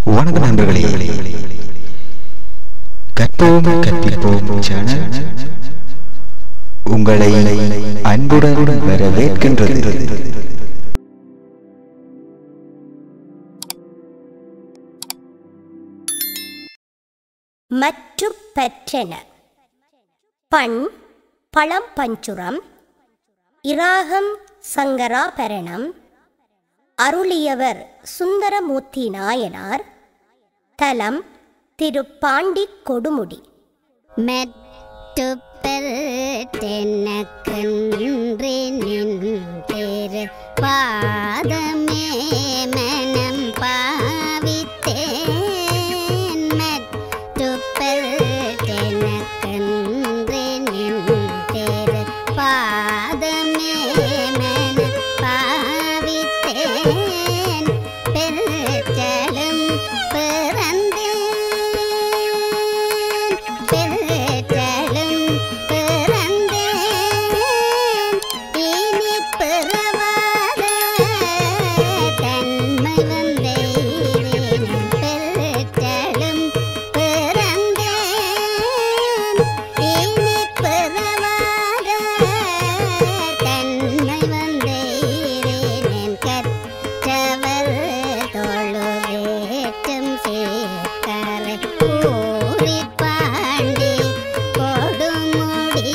வணக்கம் நண்பர்களே கற்போம் கற்பிப்போம் சேனல் உங்களை அன்புடன் வரவேற்கின்றது மற்று பற்றென பண் பழம் பஞ்சுரம் இராகம் சங்கராபரணம் அருளியவர் சுந்தரமூர்த்தி நாயனார் தலம் திருப்பாண்டி கொடுமுடி மெட்டுப்பெல் தென்னக்கன்றி நின்று பாதமே மனம் பாவித்தேன் மெட்டுப்பெல் தென்னக்கன்றி நின்று பாதமே மனம் பாவித்தேன் பெருச்சலும் பிறந்தேன் பெருச்சலும் பிறந்தேன் இனி பிறவாத தன்மை வந்தேன் பெருச்சலும் பிறந்தேன் இனி பிறவாத தன்மை வந்தேன் கற்றவர் தொழுவேற்றும் சேர்க்கரை கூறி பாண்டி கொடுமுடி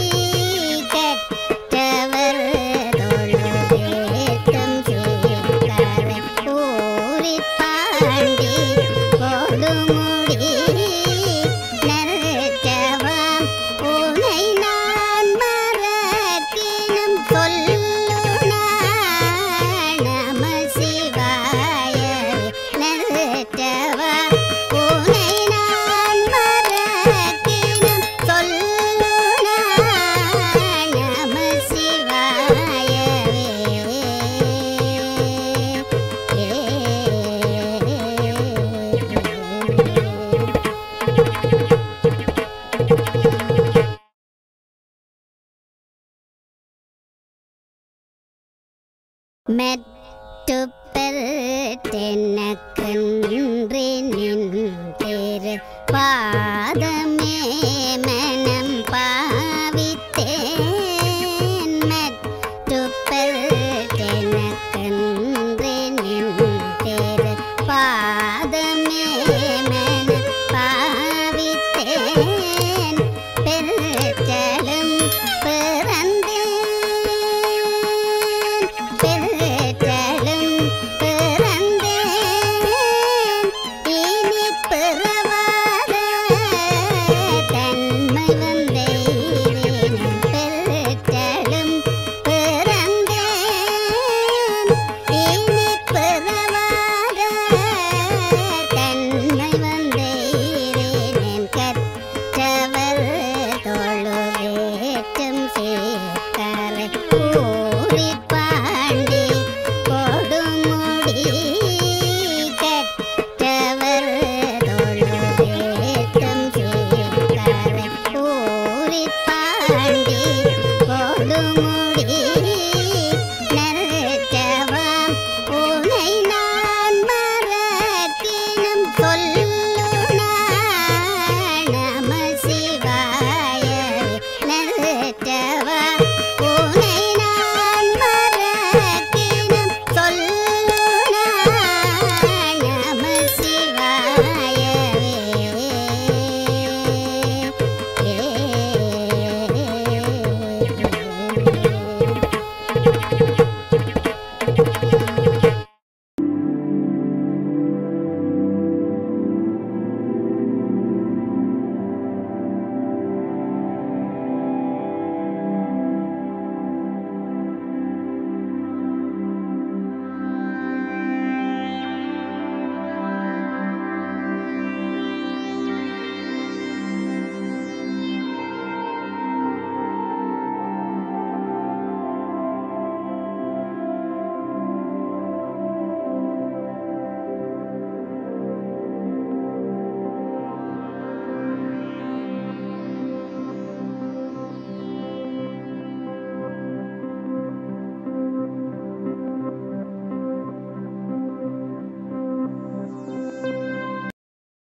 கற்றவர் தொழுவேற்றும் சேர்க்கரை கூறி பாண்டி கொடுமுடி நற்சவம் உனை நான் மறக்கினும் சொல்லுனா நம சிவாய நற்சவா உனை நான் மறக்கினும் சொல்லுனா நம சிவாயவே மெட்டுப்பெல் தென்னக்கன்றி நின்